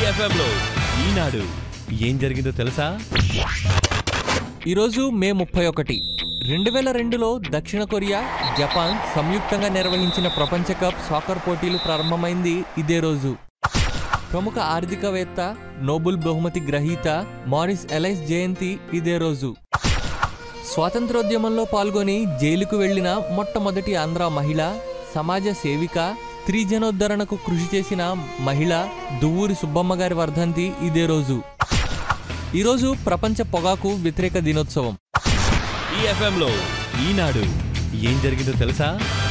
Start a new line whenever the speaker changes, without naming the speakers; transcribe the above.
FM లో ఈనాడు ఏం జరిగిందో తెలుసా
ఈరోజు మే ముప్పై ఒకటి రెండు వేల రెండులో దక్షిణ కొరియా జపాన్ సంయుక్తంగా నిర్వహించిన ప్రపంచ కప్ సాకర్ పోటీలు ప్రారంభమైంది ఇదే రోజు ప్రముఖ ఆర్థికవేత్త నోబుల్ బహుమతి గ్రహీత మారిస్ ఎలైస్ జయంతి ఇదే రోజు స్వాతంత్రోద్యమంలో పాల్గొని జైలుకు వెళ్లిన మొట్టమొదటి ఆంధ్ర మహిళ సమాజ సేవిక స్త్రీ జనోద్ధరణకు కృషి చేసిన మహిళ దువ్వూరి సుబ్బమ్మ గారి వర్ధంతి ఇదే రోజు ఈరోజు ప్రపంచ పొగాకు వ్యతిరేక దినోత్సవం
ఈ FM లో ఈనాడు ఏం జరిగిందో తెలుసా